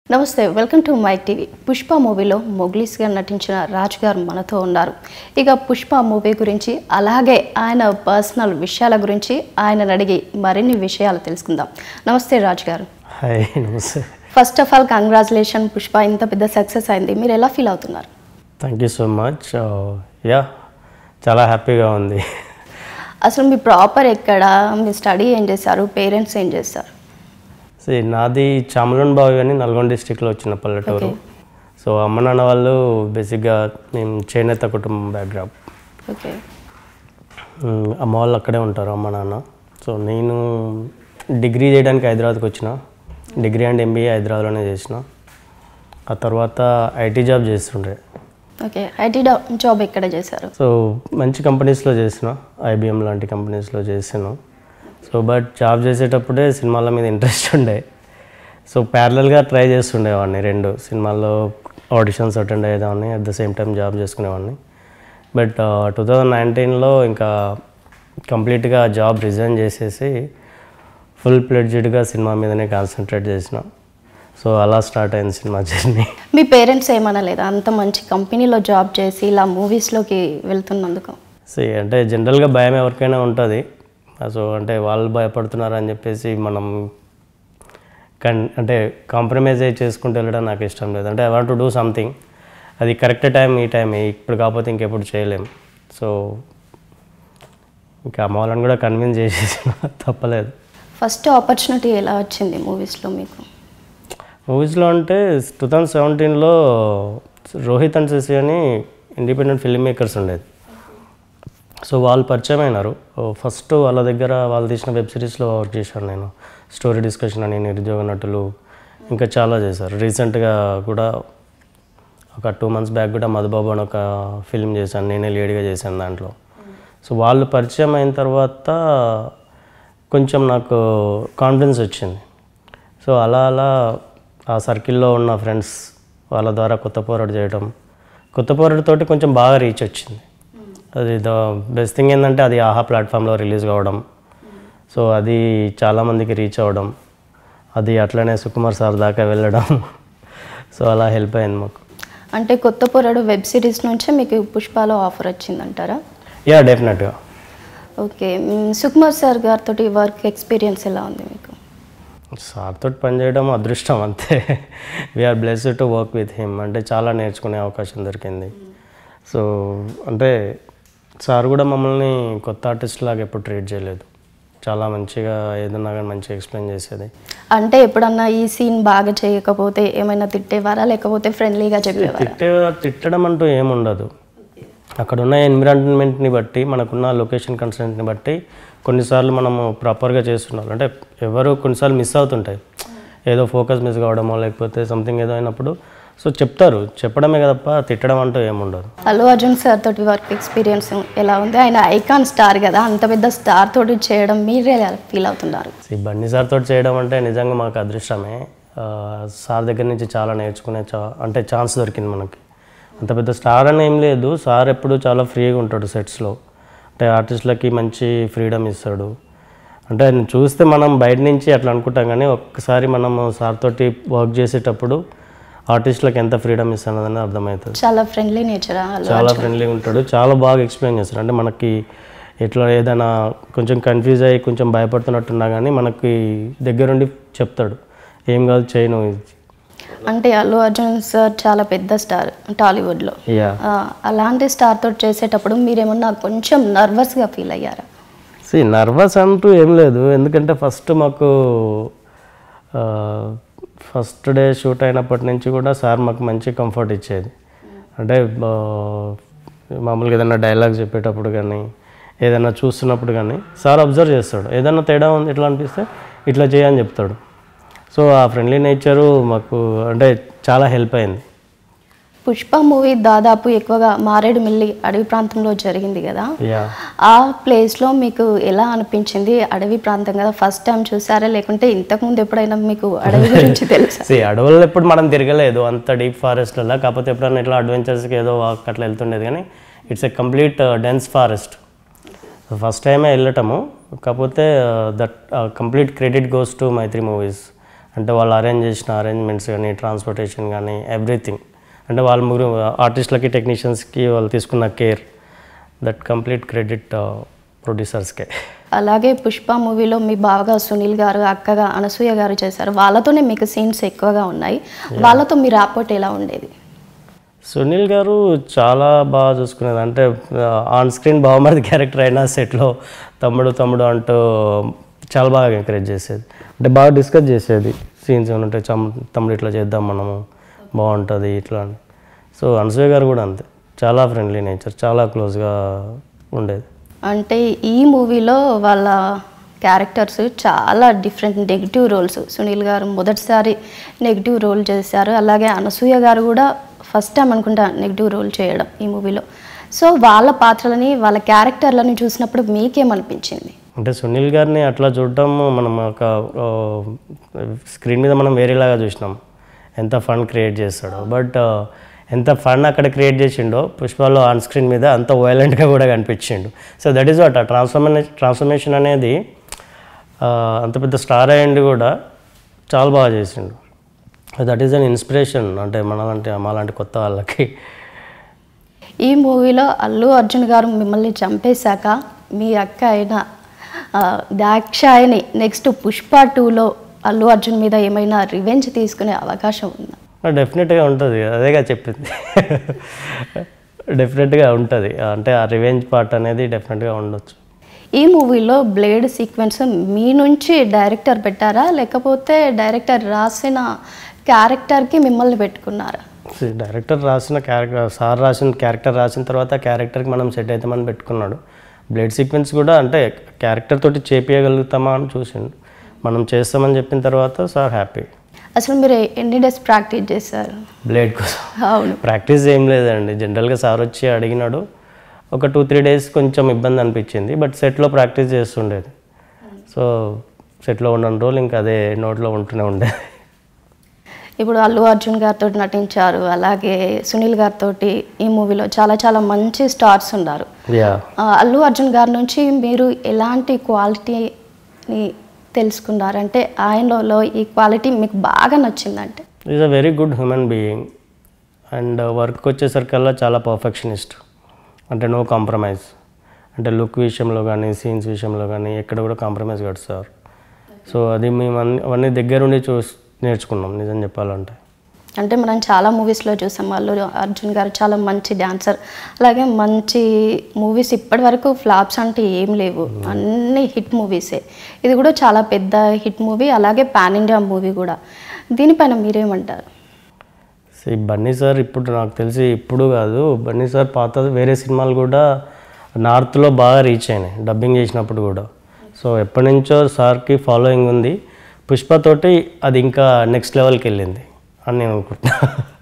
నమస్తే welcome to my TV Pushpa మూవీలో మొగ్లీస్గా నటించిన రాజ్ గారు మనతో ఉన్నారు ఇక పుష్ప మూవీ గురించి అలాగే ఆయన పర్సనల్ విషయాల గురించి ఆయన అడిగి మరిన్ని విషయాలు తెలుసుకుందాం నమస్తే రాజ్ గారు హాయ్ నమస్తే first of all congratulation Pushpa ఇంత పెద్ద సక్సెస్ అయింది మీరు ఎలా ఫీల్ అవుతున్నారు thank you so much yeah చాలా హ్యాపీగా ఉంది అసలు మీ ప్రాపర్ ఎక్కడ మీ స్టడీ ఏం చేశారు పేరెంట్స్ ఏం చేస్తారు సో నాది చామలూన్ బావి అని నల్గొండ డిస్టిక్లో వచ్చిన పల్లెటూరు Okay. సో అమ్మ నాన్న వాళ్ళు బేసిక్గా మేము చేనేత కుటుంబం బ్యాక్గ్రౌండ్ ఓకే అమ్మ వాళ్ళు అక్కడే ఉంటారు అమ్మ నాన్న సో నేను డిగ్రీ చేయడానికి హైదరాబాద్కి వచ్చిన డిగ్రీ అండ్ ఎంబీఏ హైదరాబాద్లోనే చేసిన ఆ తర్వాత ఐటీ జాబ్ చేస్తుండే ఓకే ఐటీ జాబ్ ఎక్కడ చేశారు సో మంచి కంపెనీస్లో చేసిన ఐబిఎం లాంటి కంపెనీస్లో చేసాను సో బట్ జాబ్ చేసేటప్పుడే సినిమాల మీద ఇంట్రెస్ట్ ఉండే సో ప్యారలల్గా ట్రై చేస్తుండేవాడిని రెండు సినిమాల్లో ఆడిషన్స్ అటెండ్ అయ్యేదాన్ని at the same time job చేసుకునేవాడిని బట్ టూ థౌజండ్ నైన్టీన్లో ఇంకా కంప్లీట్గా జాబ్ రిజైన్ చేసేసి ఫుల్ ప్లెడ్జెడ్గా సినిమా మీదనే కాన్సన్ట్రేట్ చేసిన సో అలా స్టార్ట్ అయింది సినిమా జర్నీ మీ పేరెంట్స్ ఏమన్నా లేదా అంత మంచి కంపెనీలో జాబ్ చేసి ఇలా మూవీస్లోకి వెళ్తున్నందుకు సే అంటే జనరల్గా భయం ఎవరికైనా ఉంటుంది సో అంటే వాళ్ళు భయపడుతున్నారు అని చెప్పేసి మనం కన్ అంటే కాంప్రమైజ్ అయ్యి చేసుకుంటూ వెళ్ళడం నాకు ఇష్టం లేదు అంటే I want to do something అది కరెక్ట్ టైం ఈ టైం ఇప్పుడు కాకపోతే ఇంకెప్పుడు చేయలేం సో ఇంకా అమ్మ వాళ్ళని కూడా కన్విన్స్ చేసేసిన తప్పలేదు ఫస్ట్ ఆపర్చునిటీ ఎలా వచ్చింది మూవీస్లో మీకు మూవీస్లో అంటే టూ థౌజండ్ సెవెంటీన్లో రోహిత్ అండ్ శశి అని ఇండిపెండెంట్ ఫిల్మ్ మేకర్స్ ఉండేది సో వాళ్ళు పరిచయం అయినారు ఫస్ట్ వాళ్ళ దగ్గర వాళ్ళు తీసిన వెబ్ సిరీస్లో వర్క్ చేశాను నేను స్టోరీ డిస్కషన్ అని నిరుద్యోగ నటులు ఇంకా చాలా చేశారు రీసెంట్గా కూడా ఒక టూ మంత్స్ బ్యాక్ కూడా మధుబాబు అని ఒక ఫిల్మ్ చేశాను నేనే లీడ్గా చేశాను దాంట్లో సో వాళ్ళు పరిచయం అయిన తర్వాత కొంచెం నాకు కాన్ఫిడెన్స్ వచ్చింది సో అలా అలా ఆ సర్కిల్లో ఉన్న ఫ్రెండ్స్ వాళ్ళ ద్వారా కొత్త పోరాడు చేయడం కొత్త పోరాడుతోటి కొంచెం బాగా రీచ్ వచ్చింది అది ద బెస్ట్ థింగ్ ఏంటంటే అది ఆహా ప్లాట్ఫామ్లో రిలీజ్ కావడం సో అది చాలామందికి రీచ్ అవ్వడం అది అట్లనే సుకుమార్ సార్ దాకా వెళ్ళడం సో అలా హెల్ప్ అయింది మాకు అంటే కొత్త పొరడు వెబ్ సిరీస్ నుంచే మీకు పుష్పలో ఆఫర్ వచ్చిందంటారా యా డెఫినెట్గా ఓకే మ్, సుకుమార్ సార్ గారితో వర్క్ ఎక్స్పీరియన్స్ ఎలా ఉంది మీకు సార్ తోటి పనిచేయడం అదృష్టం అంతే we're blessed to work with him అంటే చాలా నేర్చుకునే అవకాశం దొరికింది సో అంటే సార్ కూడా మమ్మల్ని కొత్త ఆర్టిస్ట్ లాగా ఎప్పుడు ట్రీట్ చేయలేదు చాలా మంచిగా ఏదన్నా కానీ మంచిగా ఎక్స్ప్లెయిన్ చేసేది అంటే ఎప్పుడన్నా ఈ సీన్ బాగా చేయకపోతే ఏమైనా తిట్టేవారా లేకపోతే ఫ్రెండ్లీగా చెప్పేవారా తిట్టే తిట్టడం అంటూ ఏముండదు అక్కడ ఉన్న ఎన్విరాన్మెంట్ని బట్టి మనకున్న లొకేషన్ కన్సెంట్ని బట్టి కొన్నిసార్లు మనము ప్రాపర్గా చేస్తున్నాం అంటే ఎవరు కొన్నిసార్లు మిస్ అవుతుంటాయి ఏదో ఫోకస్ మిస్ కావడమో లేకపోతే సంథింగ్ ఏదో అయినప్పుడు సో చెప్తారు చెప్పడమే తప్ప తిట్టడం అంటూ ఏముండదు అల్లు అర్జున్ సార్ తోటి వర్క్ ఎక్స్పీరియన్స్ ఎలా ఉంది ఆయన ఐకాన్ స్టార్ కదా అంత పెద్ద స్టార్ తోటి చేయడం మీరే ఫీల్ అవుతున్నారు ఈ బండి సార్ తోటి చేయడం అంటే నిజంగా మాకు అదృష్టమే ఆ, సార్ దగ్గర నుంచి చాలా నేర్చుకునే చా అంటే ఛాన్స్ దొరికింది మనకి అంత పెద్ద స్టార్ అని ఏం లేదు సార్ ఎప్పుడు చాలా ఫ్రీగా ఉంటాడు సెట్స్లో అంటే ఆర్టిస్టులకి మంచి ఫ్రీడమ్ ఇస్తాడు అంటే ఆయన చూస్తే మనం బయట నుంచి అట్లా అనుకుంటాం కానీ ఒక్కసారి మనం సార్ తోటి వర్క్ చేసేటప్పుడు ఆర్టిస్టులకు ఎంత ఫ్రీడమ్ ఇస్తానని అర్థమవుతుంది చాలా ఫ్రెండ్లీ నేచర్ అల్లు చాలా ఫ్రెండ్లీగా ఉంటాడు చాలా బాగా ఎక్స్ప్లెయిన్ చేస్తాడు అంటే మనకి ఎట్లా ఏదైనా కొంచెం కన్ఫ్యూజ్ అయ్యి కొంచెం భయపడుతున్నట్టున్నా కానీ మనకి దగ్గరుండి చెప్తాడు ఏం కాదు చేయను అంటే అల్లు అర్జున్ సార్ చాలా పెద్ద స్టార్ టాలీవుడ్లో యా ఆ, అలాంటి స్టార్ తోటి చేసేటప్పుడు మీరేమన్నా కొంచెం నర్వస్గా ఫీల్ అయ్యారా సి నర్వస్ అంటూ ఏం లేదు ఎందుకంటే ఫస్ట్ మాకు ఫస్ట్ డే షూట్ అయినప్పటి నుంచి కూడా సార్ మాకు మంచి కంఫర్ట్ ఇచ్చేది అంటే ఆ, మామూలుగా ఏదైనా డైలాగ్ చెప్పేటప్పుడు కానీ ఏదైనా చూస్తున్నప్పుడు కానీ సార్ అబ్జర్వ్ చేస్తాడు ఏదైనా తేడా ఉంది ఇట్లా అనిపిస్తే ఇట్లా చేయని చెప్తాడు సో ఆ ఫ్రెండ్లీ నేచరు మాకు అంటే చాలా హెల్ప్ అయింది పుష్ప మూవీ దాదాపు ఎక్కువగా మారేడుమిల్లి అడవి ప్రాంతంలో జరిగింది కదా యా ఆ ప్లేస్లో మీకు ఎలా అనిపించింది అడవి ప్రాంతం కదా ఫస్ట్ టైం చూసారా లేకుంటే ఇంతకుముందు ఎప్పుడైనా మీకు అడవి గురించి తెలుసా సి అడవుల్లో ఎప్పుడు మనం తిరగలేదు అంత డీప్ ఫారెస్ట్లలో కాకపోతే ఎప్పుడైనా ఇట్లా అడ్వెంచర్స్కి ఏదో వాక్ అట్లా వెళ్తుండేది కానీ it's a complete dense forest first టైమే వెళ్ళటము కాకపోతే that complete credit goes to Mythri movies అంటే వాళ్ళు అరేంజ్ చేసిన అరేంజ్మెంట్స్ కానీ ట్రాన్స్పోర్టేషన్ కానీ ఎవ్రీథింగ్ అంటే వాళ్ళ ముగ్గురు ఆర్టిస్టులకి టెక్నీషియన్స్కి వాళ్ళు తీసుకున్న కేర్ దట్ కంప్లీట్ క్రెడిట్ ప్రొడ్యూసర్స్కే అలాగే పుష్ప మూవీలో మీ బావగా సునీల్ గారు అక్కగా అనసూయ గారు చేశారు వాళ్ళతోనే మీకు సీన్స్ ఎక్కువగా ఉన్నాయి వాళ్ళతో మీ రాపోర్ట్ ఎలా ఉండేది సునీల్ గారు చాలా బాగా చూసుకునేది అంటే ఆన్ స్క్రీన్ బావమరిది క్యారెక్టర్ అయినా సెట్లో తమ్ముడు తమ్ముడు అంటూ చాలా బాగా ఎంకరేజ్ చేసేది అంటే బాగా డిస్కస్ చేసేది సీన్స్ ఏమైనా ఉంటే చమ్ తమ్ముడు ఇట్లా చేద్దాం మనము బాగుంటుంది ఇట్లా అని సో అనసూయ గారు కూడా అంతే చాలా ఫ్రెండ్లీ నేచర్ చాలా క్లోజ్గా ఉండేది అంటే ఈ మూవీలో వాళ్ళ క్యారెక్టర్స్ చాలా డిఫరెంట్ నెగిటివ్ రోల్స్ సునీల్ గారు మొదటిసారి నెగిటివ్ రోల్ చేశారు అలాగే అనసూయ గారు కూడా ఫస్ట్ టైం అనుకుంటా నెగిటివ్ రోల్ చేయడం ఈ మూవీలో సో వాళ్ళ పాత్రలని వాళ్ళ క్యారెక్టర్లని చూసినప్పుడు మీకేమనిపించింది అంటే సునీల్ గారిని అట్లా చూడటం మనం ఒక స్క్రీన్ మీద మనం వేరేలాగా చూసినాం ఎంత ఫన్ క్రియేట్ చేస్తాడో బట్ ఎంత ఫన్ అక్కడ క్రియేట్ చేసిండో పుష్పలో ఆన్ స్క్రీన్ మీద అంత వైలెంట్గా కూడా కనిపించిండు సో దట్ ఈస్ వాట్ ఆ ట్రాన్స్ఫర్మే ట్రాన్స్ఫర్మేషన్ అనేది ఆ, అంత పెద్ద స్టార్ అయ్యండి కూడా చాలా బాగా చేసిండు దట్ ఈస్ అన్ ఇన్స్పిరేషన్ అంటే మనలాంటి మాలాంటి కొత్త వాళ్ళకి ఈ మూవీలో అల్లు అర్జున్ గారు మిమ్మల్ని చంపేశాక మీ అక్క అయిన ఆ, దాక్షాయిని నెక్స్ట్ పుష్ప టూలో అల్లు అర్జున్ మీద ఏమైనా రివెంజ్ తీసుకునే అవకాశం ఉందా డెఫినెట్గా ఉంటుంది అదేగా చెప్పింది డెఫినెట్గా ఉంటుంది అంటే ఆ రివెంజ్ పార్ట్ అనేది డెఫినెట్గా ఉండొచ్చు ఈ మూవీలో బ్లేడ్ సీక్వెన్స్ మీ నుంచి డైరెక్టర్ పెట్టారా లేకపోతే డైరెక్టర్ రాసిన క్యారెక్టర్కి మిమ్మల్ని పెట్టుకున్నారా See, డైరెక్టర్ రాసిన క్యారెక్టర్ సార్ రాసిన క్యారెక్టర్ రాసిన తర్వాత ఆ క్యారెక్టర్కి మనం సెట్ అవుతామని పెట్టుకున్నాడు బ్లేడ్ సీక్వెన్స్ కూడా అంటే క్యారెక్టర్ తోటి చేపియగలుగుతామా అని చూసిండు మనం చేస్తామని చెప్పిన తర్వాత సార్ హ్యాపీ అసలు మీరు ఎన్ని డేస్ ప్రాక్టీస్ చేశారు బ్లేడ్ కోసం అవును ప్రాక్టీస్ ఏం లేదండి జనరల్గా సార్ వచ్చి అడిగినాడు ఒక టూ త్రీ డేస్ కొంచెం ఇబ్బంది అనిపించింది బట్ సెట్లో ప్రాక్టీస్ చేస్తుండేది సో సెట్లో ఉన్న రోజులు ఇంకా అదే నోట్లో ఉంటూనే ఉండేది ఇప్పుడు అల్లు అర్జున్ గారితో నటించారు అలాగే సునీల్ గారితో ఈ మూవీలో చాలా చాలా మంచి స్టార్స్ ఉన్నారు యా ఆ, అల్లు అర్జున్ గారి నుంచి మీరు ఎలాంటి క్వాలిటీని తెలుసుకున్నారంటే ఆయనలో ఈ క్వాలిటీ మీకు బాగా నచ్చిందంటే is a very good human being and work వచ్చేసరికల్లా చాలా పర్ఫెక్షనిస్ట్ అంటే నో కాంప్రమైజ్ అంటే లుక్ విషయంలో కానీ సీన్స్ విషయంలో కానీ ఎక్కడ కూడా కాంప్రమైజ్ కాదు సార్ సో అది మేము అన్ని అవన్నీ దగ్గరుండి చూ నేర్చుకున్నాం నిజం చెప్పాలంటే అంటే మనం చాలా మూవీస్లో చూసాం అల్లు అర్జున్ గారు చాలా మంచి డాన్సర్ అలాగే మంచి మూవీస్ ఇప్పటి వరకు ఫ్లాప్స్ అంటే ఏం లేవు అన్ని హిట్ మూవీసే ఇది కూడా చాలా పెద్ద హిట్ మూవీ అలాగే పాన్ ఇండియా మూవీ కూడా దీనిపైన మీరేమంటారు ఈ బన్నీ సార్ ఇప్పుడు నాకు తెలిసి ఇప్పుడు కాదు బన్నీ సార్ పాత వేరే సినిమాలు కూడా నార్త్లో బాగా రీచ్ అయినాయి డబ్బింగ్ చేసినప్పుడు కూడా సో ఎప్పటి నుంచో సార్కి ఫాలోయింగ్ ఉంది పుష్పతోటి అది ఇంకా నెక్స్ట్ లెవెల్కి వెళ్ళింది అని నేను అనుకుంటున్నా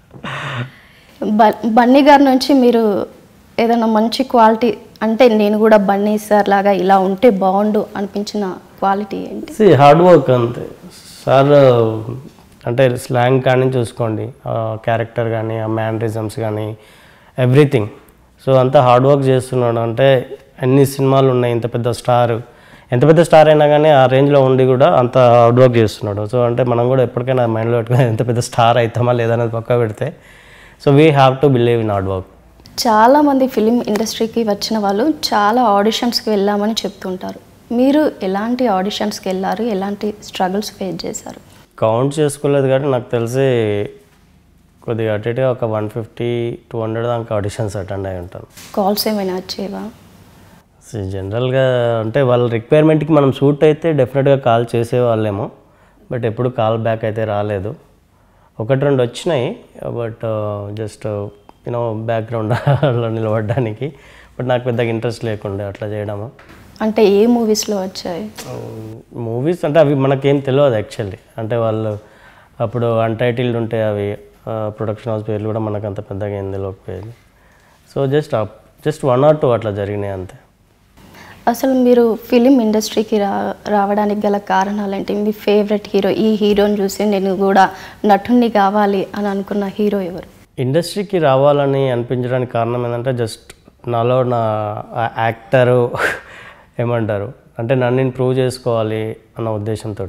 బ బన్నీ గారి నుంచి మీరు ఏదైనా మంచి క్వాలిటీ అంటే నేను కూడా బన్నీ సార్ లాగా ఇలా ఉంటే బాగుండు అనిపించిన క్వాలిటీ ఏంటి సి హార్డ్ వర్క్ అంతే సార్ అంటే స్లాంగ్ కానీ చూసుకోండి క్యారెక్టర్ కానీ ఆ మ్యానరిజమ్స్ కానీ ఎవ్రీథింగ్ సో అంతా హార్డ్ వర్క్ చేస్తున్నాడు అంటే అన్ని సినిమాలు ఉన్నాయి ఇంత పెద్ద స్టార్ ఎంత పెద్ద స్టార్ అయినా కానీ ఆ రేంజ్లో ఉండి కూడా అంత హార్డ్ వర్క్ చేస్తున్నాడు సో అంటే మనం కూడా ఎప్పటికైనా మైండ్లో పెట్టుకుని ఎంత పెద్ద స్టార్ అవుతామా లేదనేది పక్క పెడితే so we have to believe in hard work చాలా మంది ఫిలిం ఇండస్ట్రీకి వచ్చిన వాళ్ళు చాలా ఆడిషన్స్కి వెళ్ళామని చెప్తుంటారు మీరు ఎలాంటి ఆడిషన్స్కి వెళ్ళారు ఎలాంటి స్ట్రగుల్స్ ఫేస్ చేశారు కౌంట్ చేసుకోలేదు కానీ నాకు తెలిసి కొద్దిగా అటు ఇటుగా ఒక వన్ ఫిఫ్టీ టూ హండ్రెడ్ దాకా ఆడిషన్స్ అటెండ్ అయి ఉంటాను కాల్స్ ఏమైనా వచ్చేవా సో జనరల్గా అంటే వాళ్ళ రిక్వైర్మెంట్కి మనం సూట్ అయితే డెఫినెట్గా కాల్ చేసేవాళ్ళేమో బట్ ఎప్పుడు కాల్ బ్యాక్ అయితే రాలేదు ఒకటి రెండు వచ్చినాయి బట్ జస్ట్ యూనో బ్యాక్గ్రౌండ్లో నిలబడడానికి బట్ నాకు పెద్దగా ఇంట్రెస్ట్ లేకుండే అట్లా చేయడము అంటే ఏ మూవీస్లో వచ్చాయి మూవీస్ అంటే అవి మనకేం తెలియదు యాక్చువల్లీ అంటే వాళ్ళు అప్పుడు అన్టైటిల్డ్ ఉంటే అవి ప్రొడక్షన్ హౌస్ పేర్లు కూడా మనకు అంత పెద్దగా ఏం తెలియకపోయేది so just just one or two అట్లా జరిగినాయి అంతే అసలు మీరు ఫిలిం ఇండస్ట్రీకి రా రావడానికి గల కారణాలు ఏంటి మీ ఫేవరెట్ హీరో ఈ హీరోని చూసి నేను కూడా నటుణ్ణి కావాలి అని అనుకున్న హీరో ఎవరు ఇండస్ట్రీకి రావాలని అనిపించడానికి కారణం ఏంటంటే జస్ట్ నాలో నా యాక్టరు ఏమంటారు అంటే నన్ను నేను ప్రూవ్ చేసుకోవాలి అన్న ఉద్దేశంతో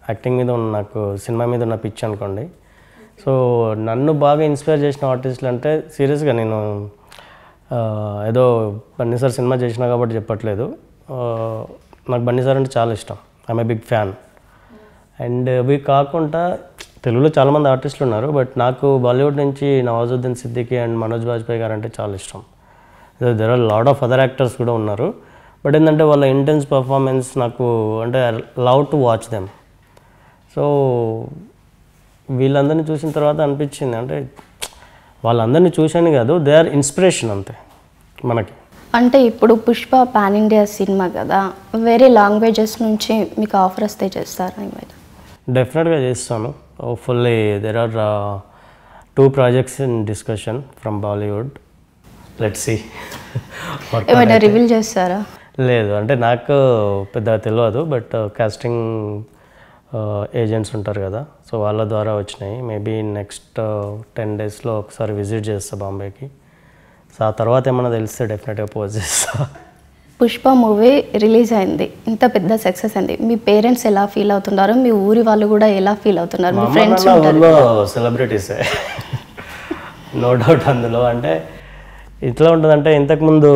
యాక్టింగ్ మీద ఉన్న నాకు సినిమా మీద ఉన్న పిచ్ అనుకోండి సో నన్ను బాగా ఇన్స్పైర్ చేసిన ఆర్టిస్టులు అంటే సీరియస్గా నేను ఆ, ఏదో బన్నీ సార్ సినిమా చేసినా కాబట్టి చెప్పట్లేదు ఆ, నాకు బన్నీ సార్ అంటే చాలా ఇష్టం I'm a big fan and ఇవి కాకుండా తెలుగులో చాలామంది ఆర్టిస్టులు ఉన్నారు బట్ నాకు బాలీవుడ్ నుంచి నవాజుద్దీన్ సిద్దికి అండ్ మనోజ్ బాజ్పేయి గారు అంటే చాలా ఇష్టం there are lot of other actors కూడా ఉన్నారు బట్ ఏంటంటే వాళ్ళ ఇంటెన్స్ పర్ఫార్మెన్స్ నాకు అంటే love to watch them so వీళ్ళందరినీ చూసిన తర్వాత అనిపించింది అంటే వాళ్ళందరినీ చూశాను కాదు దే ఆర్ ఇన్స్పిరేషన్ అంతే మనకి అంటే ఇప్పుడు పుష్ప పాన్ ఇండియా సినిమా కదా వేరే లాంగ్వేజెస్ నుంచి మీకు ఆఫర్ వస్తే చేస్తారా ఏమైనా డెఫినెట్గా చేస్తాను fully there are two projects in discussion from Bollywood let see ఏమైనా రివీల్ చేస్తారా లేదు అంటే నాకు పెద్దగా తెలియదు బట్ కాస్టింగ్ ఏజెంట్స్ ఉంటారు కదా సో వాళ్ళ ద్వారా వచ్చినాయి మేబీ నెక్స్ట్ టెన్ డేస్లో ఒకసారి విజిట్ చేస్తా బాంబేకి సో ఆ తర్వాత ఏమైనా తెలిస్తే డెఫినెట్గా పోస్ట్ చేస్తా పుష్ప మూవీ రిలీజ్ అయింది ఇంత పెద్ద సక్సెస్ అయింది మీ పేరెంట్స్ ఎలా ఫీల్ అవుతున్నారు మీ ఊరి వాళ్ళు కూడా ఎలా ఫీల్ అవుతున్నారు మా మీ అమ్మ ఫ్రెండ్స్ నాన్న ఉంటారు ఊళ్ళో సెలబ్రిటీసే నో డౌట్ అందులో అంటే ఇట్లా ఉంటుందంటే ఇంతకుముందు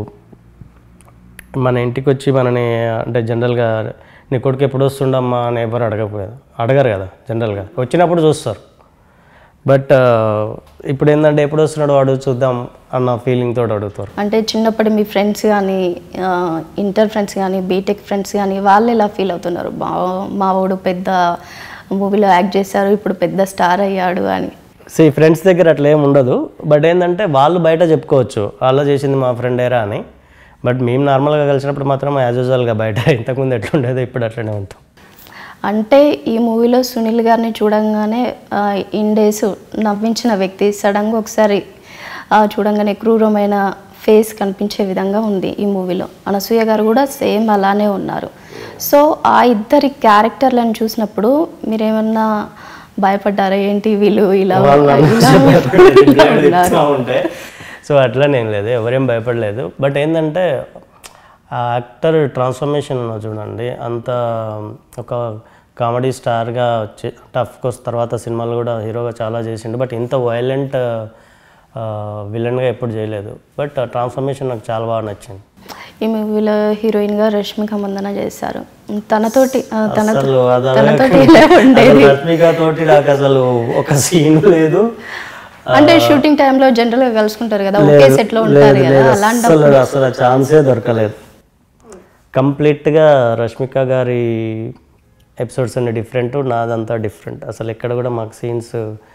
మన ఇంటికి వచ్చి మనని అంటే జనరల్గా నీ కొడుకు ఎప్పుడు వస్తుండమ్మా అని ఎవరు అడగకపోయేది అడగరు కదా జనరల్గా వచ్చినప్పుడు చూస్తారు బట్ ఇప్పుడు ఏంటంటే ఎప్పుడు వస్తున్నాడు వాడు చూద్దాం అన్న ఫీలింగ్ తోటి అడుగుతారు అంటే చిన్నప్పటి మీ ఫ్రెండ్స్ కానీ ఇంటర్ ఫ్రెండ్స్ కానీ బీటెక్ ఫ్రెండ్స్ కానీ వాళ్ళు ఎలా ఫీల్ అవుతున్నారు బా మా వాడు పెద్ద మూవీలో యాక్ట్ చేశారు ఇప్పుడు పెద్ద స్టార్ అయ్యాడు అని సో ఈ ఫ్రెండ్స్ దగ్గర అట్లా ఏమి ఉండదు బట్ ఏంటంటే వాళ్ళు బయట చెప్పుకోవచ్చు వాళ్ళు చేసింది మా ఫ్రెండ్ ఏరా అని బట్ మేము నార్మల్గా కలిసినప్పుడు మాత్రం యాజ్ యూజువల్గా బయట ఇంతకుముందు ఎట్లుండేదో ఇప్పుడు అట్లనే ఉంటాం అంటే ఈ మూవీలో సునీల్ గారిని చూడంగానే ఇన్ డేస్ నవ్వించిన వ్యక్తి సడన్గా ఒకసారి ఆ, చూడంగానే క్రూరమైన ఫేస్ కనిపించే విధంగా ఉంది ఈ మూవీలో అనసూయ గారు కూడా సేమ్ అలానే ఉన్నారు సో ఆ ఇద్దరి క్యారెక్టర్లను చూసినప్పుడు మీరేమన్నా భయపడ్డారా ఏంటి వీళ్ళు ఇలా వాళ్ళు నన్ను ఇలా చెప్పేది ఇలా చెప్తా ఉన్నారు ఉంటే సో అట్లా నేను లేదు ఎవరేం భయపడలేదు బట్ ఏంటంటే ఆ యాక్టర్ ట్రాన్స్ఫర్మేషన్ ఉన్నది చూడండి అంత ఒక కామెడీ స్టార్గా వచ్చి టఫ్ కోర్స్ తర్వాత సినిమాలు కూడా హీరోగా చాలా చేసిండు బట్ ఇంత వైలెంట్ విలన్గా ఎప్పుడు చేయలేదు బట్ ట్రాన్స్ఫర్మేషన్ నాకు చాలా బాగా నచ్చింది ఈ మూవీలో హీరోయిన్గా రష్మిక మందన చేశారు తనతోటి ఆ, తనతో అసలు అది తనతోటి ఎలా ఉండేది రష్మిక తోటి నాకు అసలు ఒక సీన్ లేదు అంటే షూటింగ్ టైంలో జనరల్ గా కలుసుకుంటారు కదా ఒకే లేదు, సెట్ లో ఉంటారు లేదు, కదా లేదు, అలాంటి అసలు అసలు ఛాన్సే దొరకలేదు కంప్లీట్గా రష్మిక గారి ఎపిసోడ్స్ అన్ని డిఫరెంట్ నాదంతా డిఫరెంట్ అసలు ఎక్కడ కూడా మాకు సీన్స్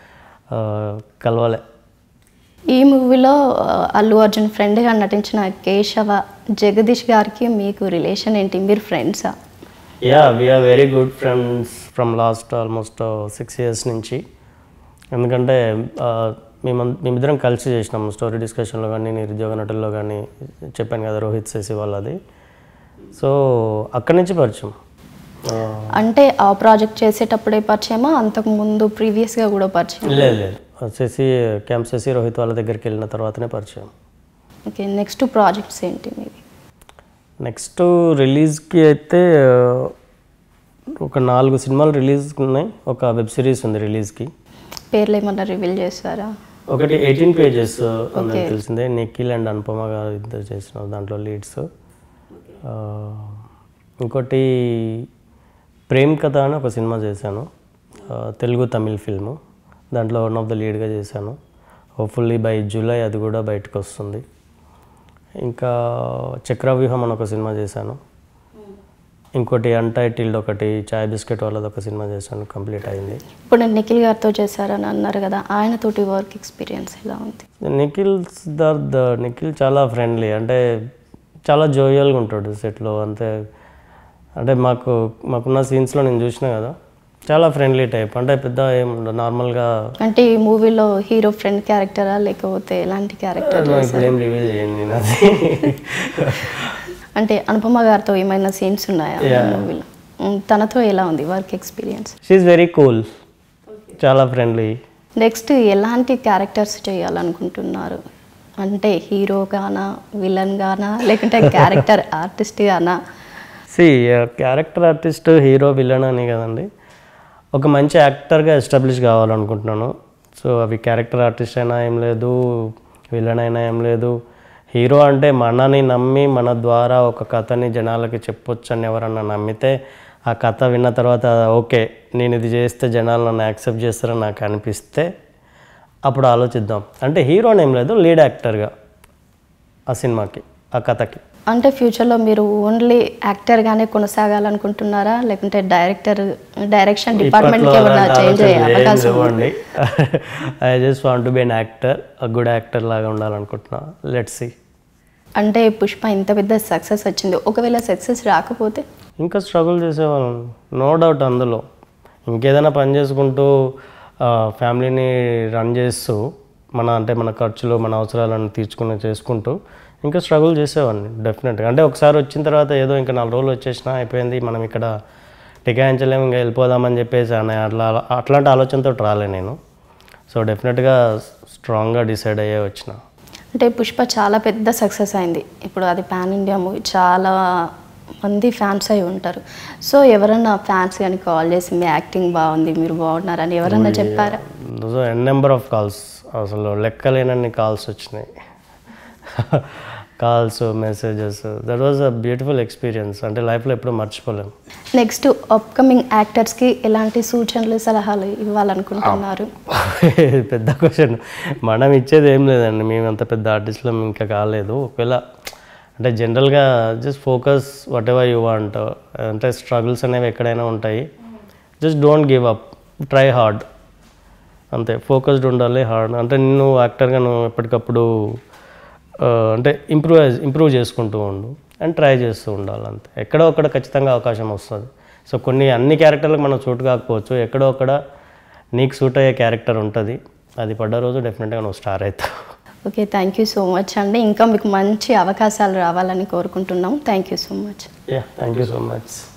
కలవలే ఈ మూవీలో ఆ, అల్లు అర్జున్ ఫ్రెండ్ గా నటించిన కేశవ జగదీష్ గారికి మీకు రిలేషన్ ఏంటి మీరు ఫ్రెండ్సా yeah we're very good friends from last almost six years నుంచి ఎందుకంటే ఆ, మేము మేమిద్దరం కలిసి చేసినాం స్టోరీ డిస్కషన్లో కానీ నిరుద్యోగ నటుల్లో కానీ చెప్పాను కదా రోహిత్ శశి వాళ్ళది సో అక్కడి నుంచి పరిచయం ఆ, అంటే ఆ ప్రాజెక్ట్ చేసేటప్పుడే పరిచయమా అంతకు ముందు ప్రీవియస్ గా కూడా పరిచయం లేదు లేదు శశి క్యాంప్ శశి రోహిత్ వాళ్ళ దగ్గరికి వెళ్ళిన తర్వాతనే పరిచయం ఓకే నెక్స్ట్ ప్రాజెక్ట్స్ ఏంటి మీవి నెక్స్ట్ రిలీజ్కి అయితే ఆ, ఒక నాలుగు సినిమాలు రిలీజ్ ఉన్నాయి ఒక వెబ్ సిరీస్ ఉంది రిలీజ్కి పేర్లు ఏమన్నా రివీల్ చేస్తారా ఒకటి ఎయిటీన్ పేజెస్ అందరికి తెలిసిందే నిఖిల్ అండ్ అనుపమ గారు ఇద్దరు చేసిన దాంట్లో లీడ్స్ ఇంకోటి ప్రేమ్ కథ అని ఒక సినిమా చేశాను ఆ, తెలుగు తమిళ్ ఫిల్ము దాంట్లో వన్ ఆఫ్ ద లీడ్గా చేశాను హోప్ఫుల్లీ బై జూలై అది కూడా బయటకు వస్తుంది ఇంకా చక్రవ్యూహం అని ఒక సినిమా చేశాను ఇంకోటి అన్టైటిల్డ్ ఒకటి చాయ్ బిస్కెట్ వాళ్ళది ఒక సినిమా చేశాను కంప్లీట్ అయింది ఇప్పుడు నేను నిఖిల్ గారితో చేశారని అన్నారు కదా ఆయనతోటి వర్క్ ఎక్స్పీరియన్స్ ఎలా ఉంది నిఖిల్ సిద్ధార్థ్ నిఖిల్ చాలా ఫ్రెండ్లీ అంటే చాలా జోయల్గా ఉంటాడు సెట్లో అంతే అంటే మాకు మాకున్న సీన్స్లో నేను చూసిన కదా చాలా ఫ్రెండ్లీ టైప్ అంటే పెద్ద ఏం ఉండదు నార్మల్గా అంటే ఈ మూవీలో హీరో ఫ్రెండ్ క్యారెక్టరా లేకపోతే ఎలాంటి క్యారెక్టర్ ఇప్పుడు ఏం రివీల్ చేయండి నేను అది అంటే అనుపమ గారితో ఏమైనా సీన్స్ ఉన్నాయా మూవీలో తనతో ఎలా ఉంది work experience she's very cool చాలా ఫ్రెండ్లీ నెక్స్ట్ ఎలాంటి క్యారెక్టర్స్ చేయాలనుకుంటున్నారు అంటే హీరో గానా విలన్ గానా లేకుంటే క్యారెక్టర్ ఆర్టిస్ట్ గానా see character artist hero villain అని కదండి ఒక మంచి యాక్టర్గా ఎస్టాబ్లిష్ కావాలనుకుంటున్నాను సో అవి క్యారెక్టర్ ఆర్టిస్ట్ అయినా ఏం లేదు విలన్ అయినా ఏం లేదు హీరో అంటే మనని నమ్మి మన ద్వారా ఒక కథని జనాలకి చెప్పొచ్చు అని ఎవరన్నా నమ్మితే ఆ కథ విన్న తర్వాత ఓకే నేను ఇది చేస్తే జనాలు నన్ను యాక్సెప్ట్ చేస్తారని నాకు అనిపిస్తే అప్పుడు ఆలోచిద్దాం అంటే హీరోని ఏం లేదు లీడ్ యాక్టర్గా ఆ సినిమాకి ఆ కథకి అంటే ఫ్యూచర్లో మీరు ఓన్లీ యాక్టర్గానే కొనసాగాలనుకుంటున్నారా లేకుంటే డైరెక్టర్ డైరెక్షన్ డిపార్ట్మెంట్కి ఏమైనా చేంజ్ అయ్యే అవకాశం ఉందా? ఇవ్వండి I just want to be an actor good actor లాగా ఉండాలనుకుంటున్నా లెట్స్ సి అంటే పుష్ప ఇంత పెద్ద సక్సెస్ వచ్చింది ఒకవేళ సక్సెస్ రాకపోతే ఇంకా స్ట్రగుల్ చేసేవాళ్ళం నో డౌట్ అందులో ఇంకేదైనా పని చేసుకుంటూ ఆ, ఫ్యామిలీని రన్ చేస్తూ మన అంటే మన ఖర్చులు మన అవసరాలను తీర్చుకుని చేసుకుంటూ ఇంకా స్ట్రగుల్ చేసేవాడిని డెఫినెట్గా అంటే ఒకసారి వచ్చిన తర్వాత ఏదో ఇంకా నాలుగు రోజులు వచ్చేసినా అయిపోయింది మనం ఇక్కడ టికాయించలేము ఇంకా వెళ్ళిపోదామని చెప్పేసి అనే అట్లా అట్లాంటి ఆలోచనతో రాలే నేను సో డెఫినెట్గా స్ట్రాంగ్గా డిసైడ్ అయ్యే వచ్చిన అంటే పుష్ప చాలా పెద్ద సక్సెస్ అయింది ఇప్పుడు అది పాన్ ఇండియా మూవీ చాలా మంది ఫ్యాన్స్ అయి ఉంటారు సో ఎవరన్నా ఫ్యాన్స్ కానీ కాల్ చేసి మీ యాక్టింగ్ బాగుంది మీరు బాగున్నారని ఎవరన్నా చెప్పారా so n number of calls అసలు లెక్కలేనన్ని కాల్స్ వచ్చినాయి calls messages that was a beautiful experience అంటే లైఫ్లో ఎప్పుడు మర్చిపోలేము నెక్స్ట్ అప్కమింగ్ యాక్టర్స్కి ఎలాంటి సూచనలు సలహాలు ఇవ్వాలనుకుంటున్నారు పెద్ద క్వశ్చన్ మనం ఇచ్చేది ఏం లేదండి మేము అంత పెద్ద ఆర్టిస్ట్లో ఇంకా కాలేదు ఒకవేళ అంటే జనరల్గా just focus whatever you want అంటే స్ట్రగుల్స్ అనేవి ఎక్కడైనా ఉంటాయి just don't give up try hard అంతే ఫోకస్డ్ ఉండాలి హార్డ్ అంటే నువ్వు యాక్టర్గా నువ్వు ఎప్పటికప్పుడు ఆ, అంటే ఇంప్రూవ్ ఇంప్రూవ్ చేసుకుంటూ ఉండు అండ్ ట్రై చేస్తూ ఉండాలి అంతే ఎక్కడో ఒక్కడ ఖచ్చితంగా అవకాశం వస్తుంది సో కొన్ని అన్ని క్యారెక్టర్లకు మనం సూట్ కాకపోవచ్చు ఎక్కడో ఒక్కడ నీకు సూట్ అయ్యే క్యారెక్టర్ ఉంటుంది అది పడ్డ రోజు డెఫినెట్గా నువ్వు స్టార్ అవుతావు okay thank you so much అండి ఇంకా మీకు మంచి అవకాశాలు రావాలని కోరుకుంటున్నాం thank you so much yeah thank you so much